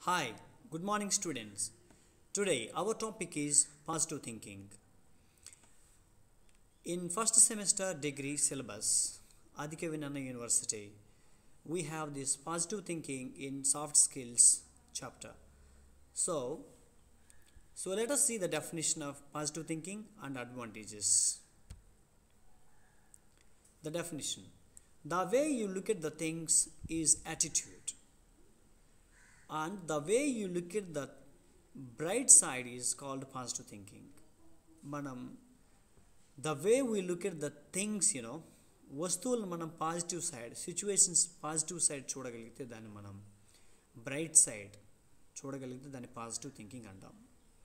Hi, good morning, students. Today, our topic is positive thinking. In first semester degree syllabus, Adhikavinana University, we have this positive thinking in soft skills chapter. So, so let us see the definition of positive thinking and advantages. The definition the way you look at the things is attitude and the way you look at the bright side is called positive thinking మనం the way we look at the things you know వస్తువులను మనం positive side situations positive side చూడగలిగితే దాన్ని మనం bright side చూడగలిగితే దాన్ని positive thinking అంటాం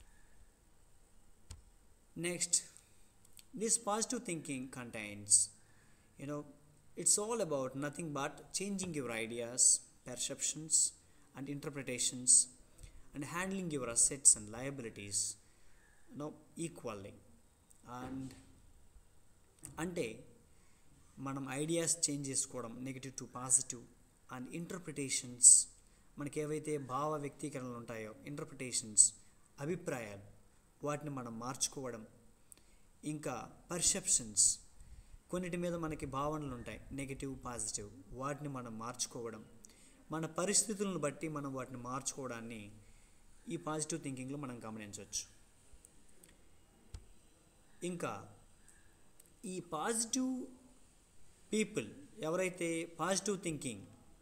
next this positive thinking contains you know it's all about nothing but changing your ideas, perceptions, and interpretations, and handling your assets and liabilities you know, equally. And అంటే మనం ideas change చేసుకోవడం negative to positive and interpretations మనకి ఏవైతే భావ వ్యక్తీకరణలు ఉంటాయో interpretations అభిప్రాయాలు వాటిని మనం మార్చుకోవడం ఇంకా పర్సెప్షన్స్ కొన్నిటి మీద మనకి భావనలు ఉంటాయి నెగిటివ్ పాజిటివ్ వాటిని మనం మార్చుకోవడం మన పరిస్థితులను బట్టి మనం వాటిని మార్చుకోవడాన్ని ఈ పాజిటివ్ థింకింగ్లో మనం గమనించవచ్చు ఇంకా ఈ పాజిటివ్ పీపుల్ ఎవరైతే పాజిటివ్ థింకింగ్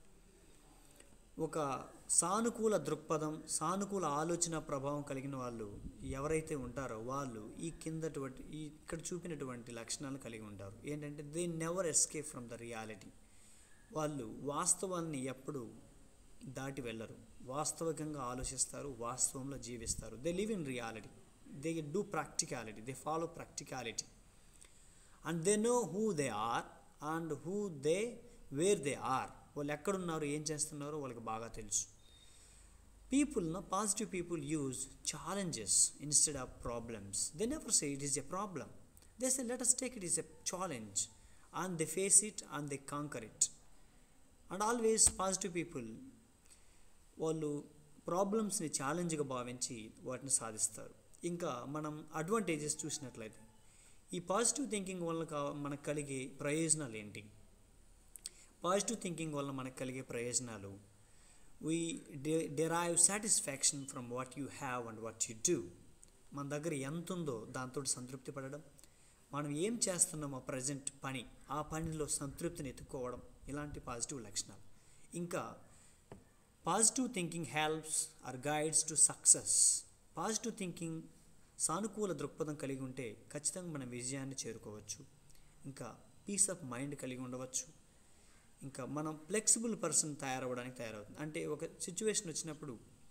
ఒక సానుకూల దృక్పథం సానుకూల ఆలోచన ప్రభావం కలిగిన వాళ్ళు ఎవరైతే ఉంటారో వాళ్ళు ఈ కిందటువంటి ఈ ఇక్కడ చూపినటువంటి లక్షణాలు కలిగి ఉంటారు ఏంటంటే they never escape from the reality వాళ్ళు వాస్తవాన్ని ఎప్పుడు దాటి వెళ్ళరు వాస్తవికంగా ఆలోచిస్తారు వాస్తవంలో జీవిస్తారు they live in reality they do practicality they follow practicality and they know who they are and who they where they are వాళ్ళు ఎక్కడున్నారు ఏం చేస్తున్నారో వాళ్ళకి బాగా తెలుసు పీపుల్ నా positive people use challenges instead of problems they never say it is a problem they say let us take it is a challenge and they face it and they conquer it and always positive people వాళ్ళు ప్రాబ్లమ్స్ని ఛాలెంజ్గా భావించి వాటిని సాధిస్తారు ఇంకా మనం advantages చూసినట్లయితే ఈ పాజిటివ్ థింకింగ్ వల్ల మనకు కలిగే ప్రయోజనాలు ఏంటి పాజిటివ్ థింకింగ్ వల్ల మనకు కలిగే ప్రయోజనాలు we derive satisfaction from what you have and what you do మన దగ్గర ఎంత ఉందో దాంతో సంతృప్తి పడడం మనం ఏం చేస్తున్నామో ప్రజెంట్ పని ఆ పనిలో సంతృప్తిని ఎత్తుకోవడం ఇలాంటి పాజిటివ్ లక్షణాలు ఇంకా positive thinking helps or guides to success positive thinking సానుకూల దృక్పథం కలిగి ఉంటే ఖచ్చితంగా మనం విజయాన్ని చేరుకోవచ్చు ఇంకా పీస్ ఆఫ్ మైండ్ కలిగి ఉండవచ్చు ఇంకా మనం ఫ్లెక్సిబుల్ పర్సన్ తయారవ్వడానికి తయారవుతుంది అంటే ఒక సిచ్యువేషన్ వచ్చినప్పుడు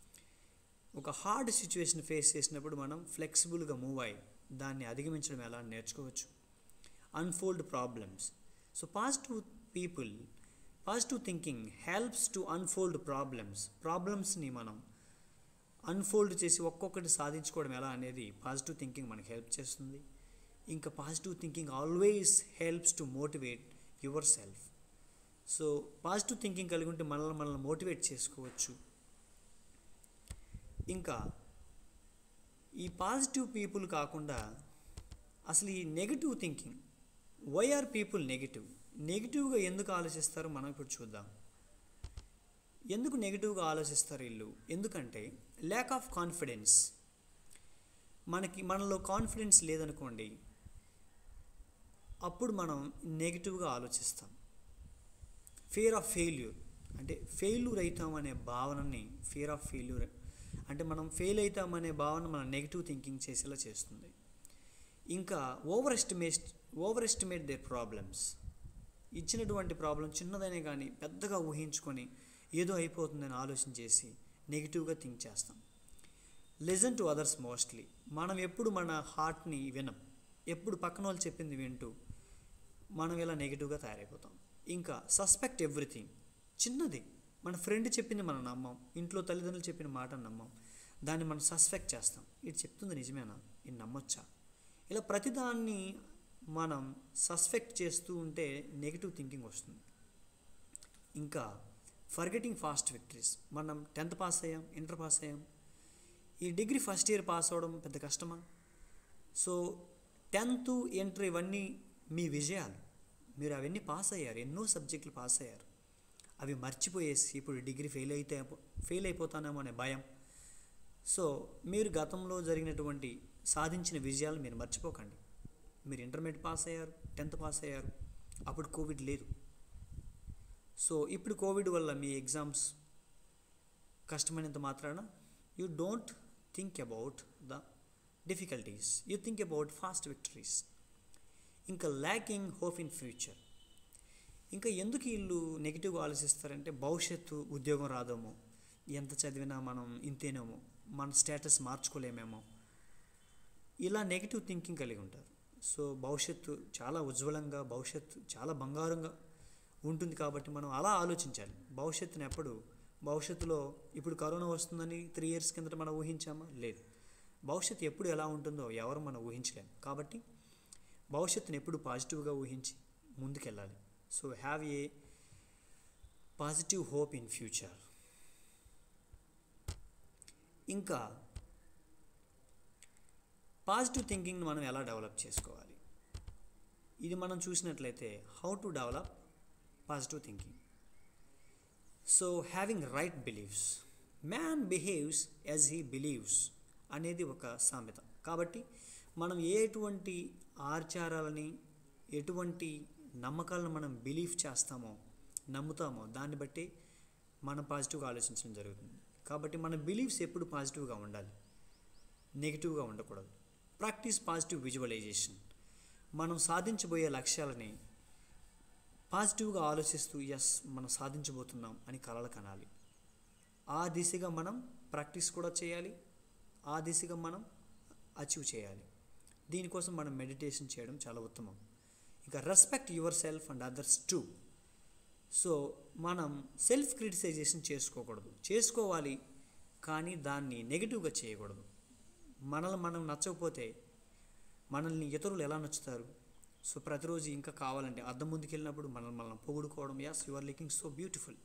ఒక హార్డ్ సిచ్యువేషన్ ఫేస్ చేసినప్పుడు మనం ఫ్లెక్సిబుల్గా మూవ్ అయ్యి దాన్ని అధిగమించడం ఎలా నేర్చుకోవచ్చు unfold problems so positive people positive thinking helps to unfold problems ప్రాబ్లమ్స్ని మనం అన్ఫోల్డ్ చేసి ఒక్కొక్కటి సాధించుకోవడం ఎలా అనేది పాజిటివ్ థింకింగ్ మనకి హెల్ప్ చేస్తుంది ఇంకా positive thinking always helps to motivate yourself so positive thinking కలిగి ఉంటే మనల్ని మనల్ని మోటివేట్ చేసుకోవచ్చు ఇంకా ఈ పాజిటివ్ పీపుల్ కాకుండా అసలు ఈ negative thinking why are people negative నెగిటివ్గా ఎందుకు ఆలోచిస్తారో మనం ఇప్పుడు చూద్దాం ఎందుకు నెగిటివ్గా ఆలోచిస్తారు వీళ్ళు ఎందుకంటే ల్యాక్ ఆఫ్ కాన్ఫిడెన్స్ మనకి మనలో కాన్ఫిడెన్స్ లేదనుకోండి అప్పుడు మనం నెగిటివ్గా ఆలోచిస్తాం ఫియర్ ఆఫ్ ఫెయిల్యూర్ అంటే ఫెయిల్యూర్ అవుతాం అనే భావనని ఫియర్ ఆఫ్ ఫెయిల్యూర్ అంటే మనం ఫెయిల్ అవుతామనే భావన మన నెగిటివ్ థింకింగ్ చేసేలా చేస్తుంది ఇంకా overestimate overestimate their problems ఇచ్చినటువంటి ప్రాబ్లం చిన్నదనే కానీ పెద్దగా ఊహించుకొని ఏదో అయిపోతుందని ఆలోచన చేసి నెగిటివ్గా థింక్ చేస్తాం లిజన్ టు అదర్స్ మోస్ట్లీ మనం ఎప్పుడు మన హార్ట్ని వినం ఎప్పుడు పక్కన వాళ్ళు చెప్పింది వింటూ మనం ఇలా నెగిటివ్గా తయారైపోతాం ఇంకా సస్పెక్ట్ ఎవ్రీథింగ్ చిన్నది మన ఫ్రెండ్ చెప్పింది మనం నమ్మం ఇంట్లో తల్లిదండ్రులు చెప్పిన మాట నమ్మం దాన్ని మనం సస్పెక్ట్ చేస్తాం ఇది చెప్తుంది నిజమేనా ఇది నమ్మొచ్చా ఇలా ప్రతిదాన్ని మనం సస్పెక్ట్ చేస్తూ ఉంటే నెగిటివ్ థింకింగ్ వస్తుంది ఇంకా ఫర్గెటింగ్ ఫాస్ట్ విక్టరీస్ మనం టెన్త్ పాస్ అయ్యాం ఇంటర్ పాస్ అయ్యాం ఈ డిగ్రీ ఫస్ట్ ఇయర్ పాస్ అవ్వడం పెద్ద కష్టమా సో టెన్త్ ఇంటర్ ఇవన్నీ మీ విజయాలు మీరు అవన్నీ పాస్ అయ్యారు ఎన్నో సబ్జెక్టులు పాస్ అయ్యారు అవి మర్చిపోయేసి ఇప్పుడు డిగ్రీ ఫెయిల్ అయితే ఫెయిల్ అయిపోతానేమో అనే భయం సో మీరు గతంలో జరిగినటువంటి సాధించిన విజయాలు మీరు మర్చిపోకండి మీరు ఇంటర్మీడియట్ పాస్ అయ్యారు టెన్త్ పాస్ అయ్యారు అప్పుడు కోవిడ్ లేదు సో ఇప్పుడు కోవిడ్ వల్ల మీ ఎగ్జామ్స్ కష్టమైనంత మాత్రాన you don't think about the difficulties you think about past victories ఇంకా ల్యాకింగ్ హోప్ ఇన్ ఫ్యూచర్ ఇంకా ఎందుకు వీళ్ళు నెగిటివ్గా ఆలోచిస్తారంటే భవిష్యత్తు ఉద్యోగం రాదేమో ఎంత చదివినా మనం ఇంతేనేమో మన స్టేటస్ మార్చుకోలేమేమో ఇలా నెగిటివ్ థింకింగ్ కలిగి ఉంటారు సో భవిష్యత్తు చాలా ఉజ్వలంగా భవిష్యత్తు చాలా బంగారంగా ఉంటుంది కాబట్టి మనం అలా ఆలోచించాలి భవిష్యత్తుని ఎప్పుడు భవిష్యత్తులో ఇప్పుడు కరోనా వస్తుందని త్రీ ఇయర్స్ కిందట మనం ఊహించామా లేదు భవిష్యత్తు ఎప్పుడు ఎలా ఉంటుందో ఎవరు మనం ఊహించలేము కాబట్టి భవిష్యత్తుని ఎప్పుడు పాజిటివ్గా ఊహించి ముందుకెళ్ళాలి so have a positive hope in future ఇంకా పాజిటివ్ థింకింగ్ని మనం ఎలా డెవలప్ చేసుకోవాలి ఇది మనం చూసినట్లయితే how to develop positive thinking so having right beliefs man behaves as he believes అనేది ఒక సామెత కాబట్టి మనం ఎటువంటి ఆచారాలని ఎటువంటి నమ్మకాలను మనం బిలీవ్ చేస్తామో నమ్ముతామో దాన్ని బట్టి మనం పాజిటివ్గా ఆలోచించడం జరుగుతుంది కాబట్టి మన బిలీఫ్స్ ఎప్పుడు పాజిటివ్గా ఉండాలి నెగిటివ్గా ఉండకూడదు ప్రాక్టీస్ పాజిటివ్ విజువలైజేషన్ మనం సాధించబోయే లక్ష్యాలని పాజిటివ్గా ఆలోచిస్తూ ఎస్ మనం సాధించబోతున్నాం అని కలలు కనాలి ఆ దిశగా మనం ప్రాక్టీస్ కూడా చేయాలి ఆ దిశగా మనం అచీవ్ చేయాలి దీనికోసం మనం మెడిటేషన్ చేయడం చాలా ఉత్తమం ఇంకా respect yourself and others too so మనం సెల్ఫ్ క్రిటిసైజేషన్ చేసుకోకూడదు చేసుకోవాలి కానీ దాన్ని నెగిటివ్గా చేయకూడదు మనల్ని మనం నచ్చకపోతే మనల్ని ఇతరులు ఎలా నచ్చుతారు సో ప్రతిరోజు ఇంకా కావాలంటే అద్దం ముందుకు వెళ్ళినప్పుడు మనల్ని మనం పొగుడుకోవడం as you are looking so beautiful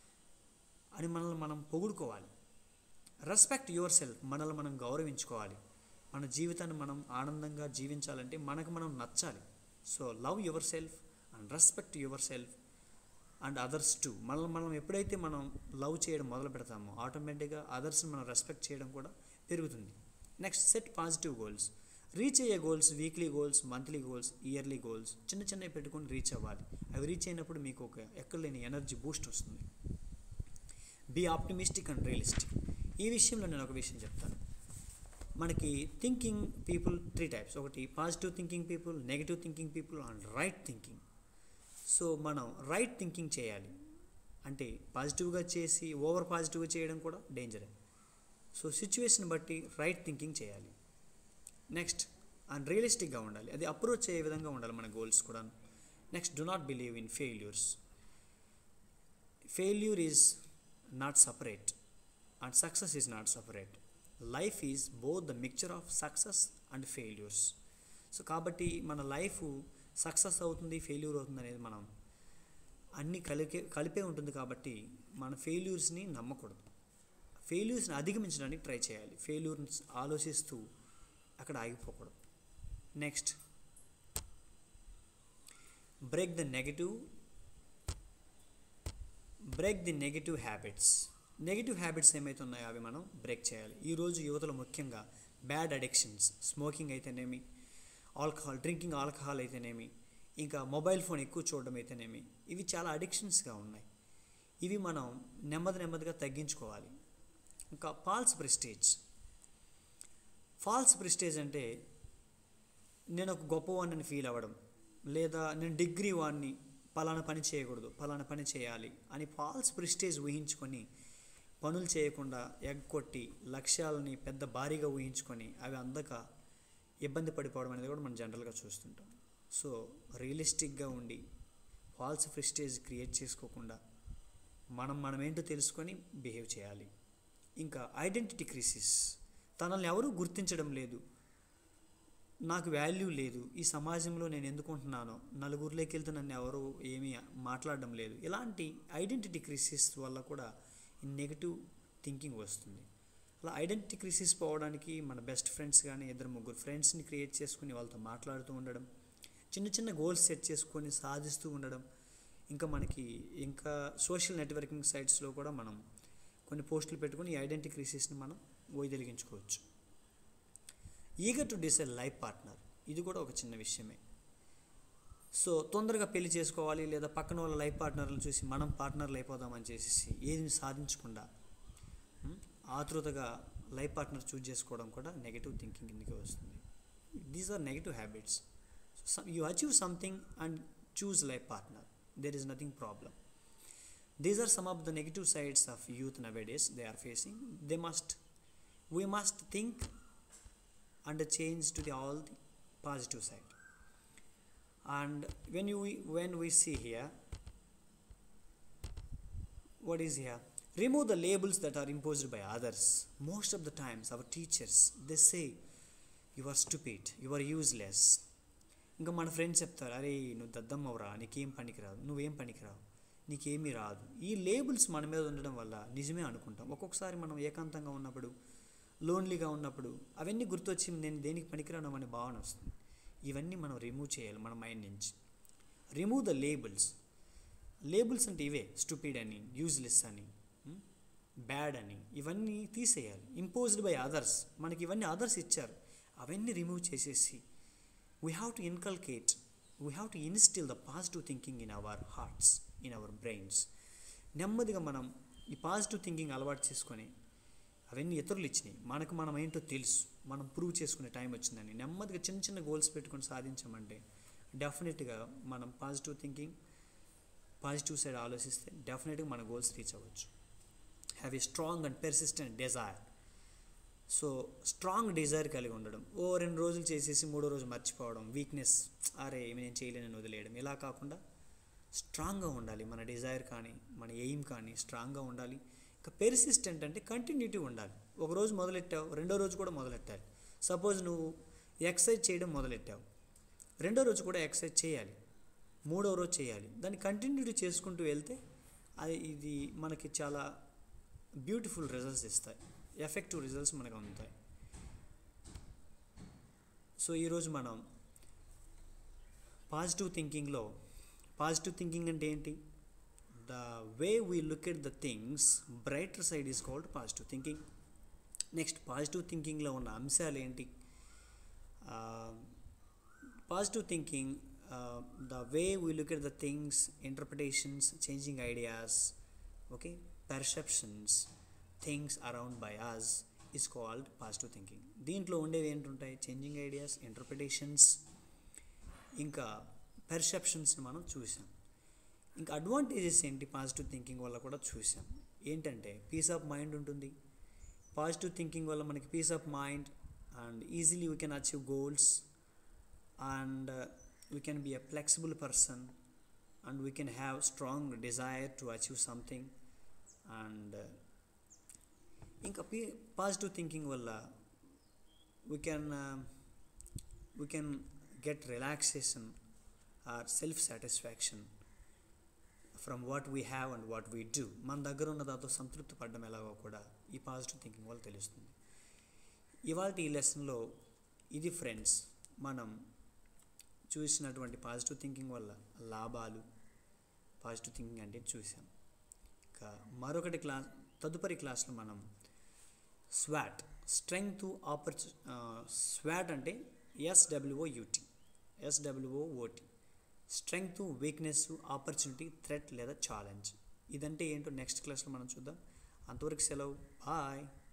అని మనల్ని మనం పొగుడుకోవాలి రెస్పెక్ట్ యువర్ సెల్ఫ్ మనల్ని మనం గౌరవించుకోవాలి మన జీవితాన్ని మనం ఆనందంగా జీవించాలంటే మనకు మనం నచ్చాలి so love yourself and respect yourself and others too మనల్ని మనం ఎప్పుడైతే మనం లవ్ చేయడం మొదలు పెడతామో ఆటోమేటిక్గా అదర్స్ని మనం రెస్పెక్ట్ చేయడం కూడా పెరుగుతుంది next set positive goals reach అయ్యే goals weekly goals monthly goals yearly goals చిన్న చిన్నవి పెట్టుకొని రీచ్ అవ్వాలి అవి రీచ్ అయినప్పుడు మీకు ఒక ఎక్కడలేని ఎనర్జీ బూస్ట్ వస్తుంది బీ ఆప్టిమిస్టిక్ అండ్ రియలిస్టిక్ ఈ విషయంలో నేను ఒక విషయం చెప్తాను మనకి థింకింగ్ పీపుల్ త్రీ టైప్స్ ఒకటి positive thinking people negative thinking people and right thinking so మనం రైట్ థింకింగ్ చేయాలి అంటే పాజిటివ్గా చేసి ఓవర్ పాజిటివ్గా చేయడం కూడా డేంజరే సో సిచ్యువేషన్ బట్టి రైట్ థింకింగ్ చేయాలి నెక్స్ట్ అండ్ రియలిస్టిక్గా ఉండాలి అది అప్రోచ్ అయ్యే విధంగా ఉండాలి మన గోల్స్ కూడా next do not believe in failures failure is not separate and success is not separate life is both the mixture of success and failures so కాబట్టి మన లైఫ్ సక్సెస్ అవుతుంది ఫెయిల్యూర్ అవుతుంది అనేది మనం అన్నీ కలిపే కలిపే ఉంటుంది కాబట్టి మన ఫెయిల్యూర్స్ని నమ్మకూడదు ఫెయిల్యూర్స్ని అధిగమించడానికి ట్రై చేయాలి ఫెయిల్యూర్ని ఆలోచిస్తూ అక్కడ ఆగిపోకూడదు next break the negative break the negative habits negative habits ఏమైతే ఉన్నాయో అవి మనం బ్రేక్ చేయాలి ఈరోజు యువతలు ముఖ్యంగా బ్యాడ్ అడిక్షన్స్ స్మోకింగ్ అయితేనేమి ఆల్కహాల్ డ్రింకింగ్ ఆల్కహాల్ అయితేనేమి ఇంకా మొబైల్ ఫోన్ ఎక్కువ చూడడం అయితేనేమి ఇవి చాలా అడిక్షన్స్గా ఉన్నాయి ఇవి మనం నెమ్మది నెమ్మదిగా తగ్గించుకోవాలి ఇంకా ఫాల్స్ ప్రెస్టేజ్ ఫాల్స్ ప్రెస్టేజ్ అంటే నేను ఒక గొప్పవాడిని ఫీల్ అవ్వడం లేదా నేను డిగ్రీ వాడిని పలానా పని చేయకూడదు పలానా పని చేయాలి అని ఫాల్స్ ప్రెస్టేజ్ ఊహించుకొని పనులు చేయకుండా ఎగ్గొట్టి లక్ష్యాలని పెద్ద భారీగా ఊహించుకొని అవి అందక ఇబ్బంది పడిపోవడం అనేది కూడా మనం జనరల్గా చూస్తుంటాం సో రియలిస్టిక్గా ఉండి ఫాల్స్ ప్రెస్టేజ్ క్రియేట్ చేసుకోకుండా మనం మనం ఏంటో తెలుసుకొని బిహేవ్ చేయాలి ఇంకా ఐడెంటిటీ క్రిసిస్ తనల్ని ఎవరూ గుర్తించడం లేదు నాకు వాల్యూ లేదు ఈ సమాజంలో నేను ఎందుకు ఉంటున్నానో నలుగురిలోకి వెళ్తే నన్ను ఎవరు ఏమీ మాట్లాడడం లేదు ఇలాంటి ఐడెంటిటీ క్రిసిస్ వల్ల కూడా ఈ నెగిటివ్ థింకింగ్ వస్తుంది అలా ఐడెంటిటీ క్రిసిస్ పోవడానికి మన బెస్ట్ ఫ్రెండ్స్ కానీ ఇద్దరు ముగ్గురు ఫ్రెండ్స్ని క్రియేట్ చేసుకుని వాళ్ళతో మాట్లాడుతూ ఉండడం చిన్న చిన్న గోల్స్ సెట్ చేసుకొని సాధిస్తూ ఉండడం ఇంకా మనకి ఇంకా సోషల్ నెట్వర్కింగ్ సైట్స్లో కూడా మనం కొన్ని పోస్టులు పెట్టుకొని ఈ ఐడెంటిటీ క్రిసిస్ని మనం వైదొలిగించుకోవచ్చు eager to decide life partner ఇది కూడా ఒక చిన్న విషయమే సో తొందరగా పెళ్లి చేసుకోవాలి లేదా పక్కన వాళ్ళ లైఫ్ పార్ట్నర్లను చూసి మనం పార్ట్నర్లు అయిపోదామని చేసేసి ఏది సాధించకుండా ఉమ్, ఆతృతగా లైఫ్ పార్ట్నర్ చూజ్ చేసుకోవడం కూడా నెగిటివ్ థింకింగ్ కిందకి వస్తుంది these are negative habits you achieve something and choose life partner there is nothing problem these are some of the negative sides of youth nowadays they are facing they must we must think and change to the all the positive side and when you when we see here what is here remove the labels that are imposed by others most of the times our teachers they say you are stupid you are useless ఇంకా మన friends చెప్తారు అరే నువ్వు దద్దమ్మవురా నీకేం పనికిరాదు నువ్వేం పనికిరావు నీకేమీ రాదు ఈ లేబుల్స్ మన మీద ఉండడం వల్ల నిజమే అనుకుంటాం ఒక్కొక్కసారి మనం ఏకాంతంగా ఉన్నప్పుడు లోన్లీగా ఉన్నప్పుడు అవన్నీ గుర్తొచ్చి నేను దేనికి పనికిరాను అనే భావన వస్తుంది ఇవన్నీ మనం రిమూవ్ చేయాలి మన మైండ్ నుంచి రిమూవ్ ద లేబుల్స్ లేబుల్స్ అంటే ఇవే స్టూపిడ్ అని యూజ్లెస్ అని బ్యాడ్ అని ఇవన్నీ తీసేయాలి ఇంపోజ్డ్ బై అదర్స్ మనకి ఇవన్నీ అదర్స్ ఇచ్చారు అవన్నీ రిమూవ్ చేసేసి we have to inculcate we have to instil the positive thinking in our hearts in our brains నెమ్మదిగా మనం ఈ పాజిటివ్ థింకింగ్ అలవాటు చేసుకొని అవన్నీ ఇతరులు ఇచ్చినాయి మనకు మనం ఏంటో తెలుసు మనం ప్రూవ్ చేసుకునే టైం వచ్చిందని నెమ్మదిగా చిన్న చిన్న గోల్స్ పెట్టుకొని సాధించామంటే డెఫినెట్గా మనం పాజిటివ్ థింకింగ్ పాజిటివ్ సైడ్ ఆలోచిస్తే డెఫినెట్గా మన గోల్స్ రీచ్ అవ్వచ్చు have a strong and persistent desire so strong desire కలిగి ఉండడం ఓ రెండు రోజులు చేసేసి మూడో రోజు మర్చిపోవడం వీక్నెస్ అరే ఏమి నేను చేయలేనని వదిలేయడం ఇలా కాకుండా స్ట్రాంగ్గా ఉండాలి మన డిజైర్ కానీ మన ఎయిమ్ కానీ స్ట్రాంగ్గా ఉండాలి ఇంకా పెర్సిస్టెంట్ అంటే కంటిన్యూటీ ఉండాలి ఒక రోజు మొదలెట్టావు రెండో రోజు కూడా మొదలెట్టాలి సపోజ్ నువ్వు ఎక్సర్సైజ్ చేయడం మొదలెట్టావు రెండో రోజు కూడా ఎక్సర్సైజ్ చేయాలి మూడో రోజు చేయాలి దాన్ని కంటిన్యూటీ చేసుకుంటూ వెళ్తే అది ఇది మనకి చాలా బ్యూటిఫుల్ రిజల్ట్స్ ఇస్తాయి ఎఫెక్టివ్ రిజల్ట్స్ మనకు అందుతాయి సో ఈరోజు మనం పాజిటివ్ థింకింగ్లో పాజిటివ్ థింకింగ్ అంటే ఏంటి the way we look at the things brighter side is called positive thinking next positive థింకింగ్లో ఉన్న అంశాలు ఏంటి positive thinking the way we look at the things interpretations changing ideas okay perceptions things around by us is called positive thinking దీంట్లో ఉండేవి ఏంటుంటాయి changing ideas interpretations ఇంకా పెర్సెప్షన్స్ని మనం చూసాం ఇంకా అడ్వాంటేజెస్ ఏంటి పాజిటివ్ థింకింగ్ వల్ల కూడా చూసాం ఏంటంటే పీస్ ఆఫ్ మైండ్ ఉంటుంది పాజిటివ్ థింకింగ్ వల్ల మనకి peace of mind and easily we can achieve goals and we can be a flexible person and we can have strong desire to achieve something and ఇంకా p positive thinking వల్ల we can we can get relaxation or self satisfaction from what we have and what we do మన దగ్గర ఉన్న దాంతో సంతృప్తి పడడం ఎలాగో కూడా ఈ పాజిటివ్ థింకింగ్ వల్ల తెలుస్తుంది ఇవాళ ఈ లెసన్లో ఇది ఫ్రెండ్స్ మనం చూసినటువంటి పాజిటివ్ థింకింగ్ వల్ల లాభాలు పాజిటివ్ థింకింగ్ అంటే చూసాం ఇంకా మరొకటి క్లాస్ తదుపరి క్లాస్లో మనం స్వాట్ స్ట్రెంగ్త్ ఆపర్చు స్వాట్ అంటే S W O S W O O T strength weakness opportunity threat లేదా ఛాలెంజ్ ఇదంటే ఏంటో నెక్స్ట్ క్లాస్లో మనం చూద్దాం అంతవరకు సెలవు బాయ్